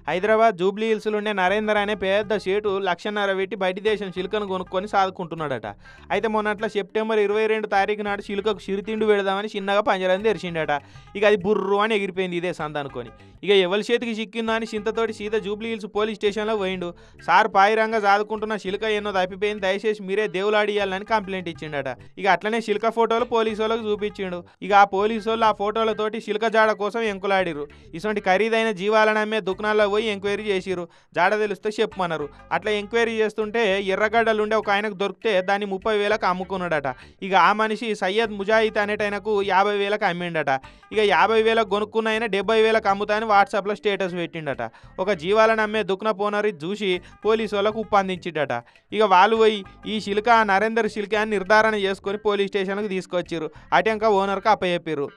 Hyderabad Jubilee హిల్స్లో ఉండే నరేందర్ అనే పెద్ద షేటు లక్షన్నర పెట్టి బయట దేశం చిలుకను కొనుక్కొని సాదుకుంటున్నాడట అయితే మొన్నట్ల సెప్టెంబర్ ఇరవై రెండు తారీఖు నాడు చిలుకకు చిరుతిండి పెడదామని చిన్నగా పంజరాన్ని తెరిచిండట ఇక అది బుర్రు అని ఎగిరిపోయింది ఇదే సంద అనుకొని ఇక ఎవరి చేతికి చిక్కిందో అని చింతతోటి సీత జూబ్లీ హిల్స్ పోలీస్ స్టేషన్లో పోయిండు సార్ పాయిరంగా సాదుకుంటున్న చిలుక ఎన్నో తప్పిపోయింది దయచేసి మీరే దేవులాడియాలని కంప్లైంట్ ఇచ్చిండట ఇక అట్లనే చిలుక ఫోటోలు పోలీసు వాళ్ళకి చూపించిండు ఇక ఆ పోలీసు వాళ్ళు ఆ ఫోటోలతోటి చిలుక జాడ కోసం ఎంకులాడిరు ఇటువంటి ఖరీదైన జీవాలను అమ్మే దుకాణాల్లో పోయి ఎంక్వైరీ చేసిరు జాడ తెలిస్తే చెప్పమన్నారు అట్లా ఎంక్వైరీ చేస్తుంటే ఎర్రగడ్డలు ఉండే ఒక ఆయనకు దొరికితే దాన్ని ముప్పై వేలకు అమ్ముకున్నాడట ఇక ఆ మనిషి సయ్యద్ ముజాహిద్ అనేటైనకు యాభై వేలకు అమ్మిండట ఇక యాభై వేలకు కొనుక్కున్న ఆయన డెబ్బై వేలకు అమ్ముతా అని వాట్సాప్లో స్టేటస్ పెట్టిండట ఒక జీవాలను అమ్మే దుక్న పోనరి చూసి పోలీసు వాళ్ళకు ఉప్పందించిండట ఇక వాళ్ళు పోయి ఈ శిల్క నరేందర్ శిల్క అని నిర్ధారణ చేసుకొని పోలీస్ స్టేషన్కి తీసుకొచ్చిర్రు అటెంక ఓనర్కి అప్పచెప్పారు